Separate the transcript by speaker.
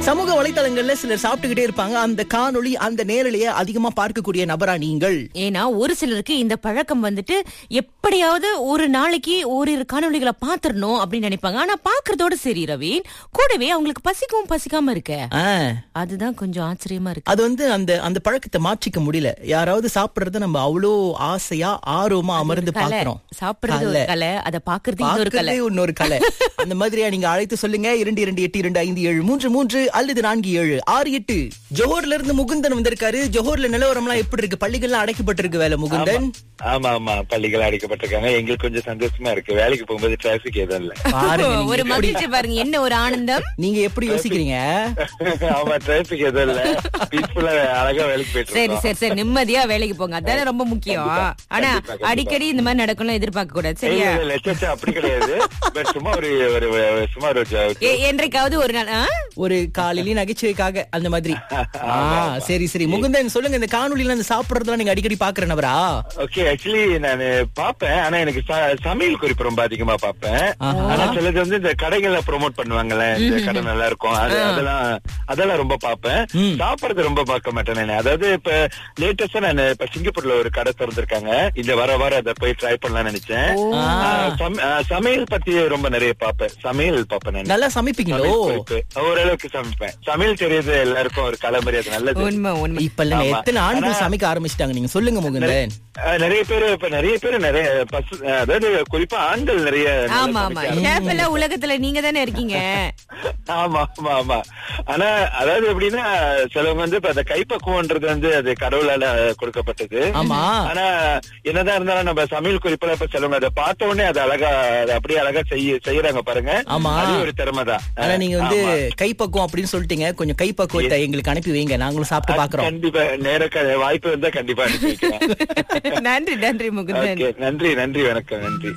Speaker 1: சமூக வலைத்தளங்கள்ல சிலர் சாப்பிட்டுக்கிட்டே இருப்பாங்க அந்த காணொளி அந்த நேரலையை அதிகமா பார்க்கக்கூடிய நபரா நீங்கள்
Speaker 2: ஏன்னா ஒரு சிலருக்கு இந்த பழக்கம் வந்துட்டு எப்படியாவது ஒரு நாளைக்கு ஓரிரு காணொளிகளை பாத்துறணும் அப்படின்னு நினைப்பாங்க ஆனா பாக்குறதோட சரி ரவீன் கூடவே அவங்களுக்கு பசிக்கவும் பசிக்காம இருக்க
Speaker 1: ஆ,
Speaker 2: அதுதான் கொஞ்சம் ஆச்சரியமா இருக்கு
Speaker 1: அது வந்து அந்த அந்த பழக்கத்தை மாற்றிக்க முடியல யாராவது சாப்பிடுறத நம்ம அவ்வளோ ஆசையா ஆர்வமா அமர்ந்து
Speaker 2: கலை
Speaker 1: பாக்குறோம்
Speaker 2: சாப்பிடுறது ஒரு கலை அதை பாக்குறது இன்னொரு கலை
Speaker 1: பார்க்கறதே இன்னொரு கலை அந்த மாதிரியா நீங்க அழைத்து சொல்லுங்க இரண்டு இரண்டு எட்டு இரண்டு ஐந்து ஏழு மூன்று மூன்று அல்லது நான்கு ஏழு ஆறு எட்டு ஜோஹர்ல இருந்து முகுந்தன் வந்திருக்காரு ஜோஹர்ல நிலவரம்லாம் எப்படி இருக்கு பள்ளிகள்லாம் அடைக்கப்பட்டிருக்கு வேலை முகுந்தன்
Speaker 3: ஆமா ஆமா பள்ளிகள் அடைக்கப்பட்டிருக்காங்க எங்களுக்கு கொஞ்சம் சந்தோஷமா இருக்கு வேலைக்கு போகும்போது டிராபிக் எதுவும் இல்ல
Speaker 1: பாருங்க நீங்க
Speaker 2: ஒரு
Speaker 1: எப்படி-
Speaker 2: மகிழ்ச்சி பாருங்க என்ன ஒரு ஆனந்தம்
Speaker 1: நீங்க எப்படி யோசிக்கிறீங்க
Speaker 3: ஆமா டிராபிக் எதுவும் இல்ல பீஸ்ஃபுல்லா அழகா வேலைக்கு போயிட்டு
Speaker 2: சரி
Speaker 3: இருக்கோம்
Speaker 2: சரி சரி நிம்மதியா வேலைக்கு போங்க அதானே ரொம்ப முக்கியம்
Speaker 3: கண்டிப்பா,
Speaker 2: ஆனா
Speaker 3: கண்டிப்பா, கண்டிப்பா.
Speaker 2: அடிக்கடி இந்த மாதிரி நடக்கணும் எதிர்பார்க்க கூடாது
Speaker 3: இல்ல,
Speaker 2: சரியா
Speaker 3: இல்ல, இல்ல, சே, சே, அப்படி கிடையாது பட் சும்மா ஒரு ஒரு ஒரு- சும்மா ஒரு ஜ-
Speaker 2: எ- என்றைக்காவது ஒரு நாள் ஆ?
Speaker 1: ஒரு காலையிலயும் நகைச்சுவைக்காக அந்த மாதிரி ஆ சரி சரி முகுந்தன் சொல்லுங்க இந்த காணொளியில அந்த சாப்பிடுறதெல்லாம் நீங்க அடிக்கடி பாக்குற நபரா
Speaker 3: ஓகே ஆக்சுவலி நான் பாப்பேன் ஆனா எனக்கு ச- சமையல் குறிப்பு ரொம்ப அதிகமா பாப்பேன்
Speaker 1: ஆஹா.
Speaker 3: ஆனா சிலது வந்து இந்த கடைகள்ல ப்ரோமோட் பண்ணுவாங்கல்ல இந்த கடை நல்லா இருக்கும் அது அதெல்லாம் அதெல்லாம் ரொம்ப பாப்பேன்
Speaker 1: ம்.
Speaker 3: சாப்பிடுறது ரொம்ப பார்க்க மாட்டேன் நானு அதாவது இப்ப லேட்டஸ்டா நான் இப்ப சிங்கப்பூர்ல ஒரு கடை திறந்திருக்காங்க இந்த வர வர அதை போய் ட்ரை பண்ணலாம்னு நினைச்சேன்
Speaker 1: ஆ.
Speaker 3: ஆ, சம- ஆ, சமையல் பத்தி ரொம்ப நிறைய பாப்பேன் சமையல் பாப்பேன் நான்
Speaker 1: நல்லா சமைப்பீங்களோ
Speaker 3: சமையல் குறிப்பு ஓரளவுக்கு சமைப்பேன் சமையல் தெரியுது எல்லாருக்கும் ஒரு கலை மரியாதை நல்லது
Speaker 2: உண்மை உண்மை
Speaker 1: இப்ப இல்ல
Speaker 3: ஆமா.
Speaker 1: எத்தனை ஆண்கள்
Speaker 3: ஆனா-
Speaker 1: சமைக்க ஆரம்பிச்சிட்டாங்க நீங்க சொல்லுங்க முகுந்தன்
Speaker 3: அஹ் நிறைய பேர் இப்ப நிறைய பேர் நிறைய பசு அதாவது குறிப்பா ஆண்கள் நிறைய நல்லா
Speaker 2: ஆமா ஆமா
Speaker 3: சமைக்க
Speaker 2: ஷேப் எல்லாம் உலகத்துல நீங்க தானே இருக்கீங்க
Speaker 3: ஆமா ஆமா ஆமா ஆனா அதாவது எப்படின்னா சிலவங்க வந்து இப்ப அந்த கைப்பக்குவம்ன்றது வந்து அது கடவுளால கொடுக்கப்பட்டது
Speaker 1: ஆமா
Speaker 3: ஆனா என்னதான் இருந்தாலும் நம்ம சமையல் குறிப்புல இப்ப சிலவங்க அதை பார்த்த உடனே அது அழகா அதை அப்படியே அழகா செய்ய செய்யறாங்க பாருங்க
Speaker 1: ஆமா.
Speaker 3: அது ஒரு திறமை தான்
Speaker 1: ஆனா நீங்க வந்து கைப்பக்குவம் அப்படின்னு சொல்லிட்டீங்க கொஞ்சம் கைப்பக்குவத்தை எங்களுக்கு அனுப்பி வைங்க நாங்களும் சாப்பிட்டு பாக்குறோம்
Speaker 3: கண்டிப்பா நேர க- வாய்ப்பு இருந்தா கண்டிப்பா அனுப்பி வைக்கிறேன்
Speaker 2: நன்றி நன்றி முகுந்தன்
Speaker 3: Okay, நன்றி நன்றி வணக்கம் நன்றி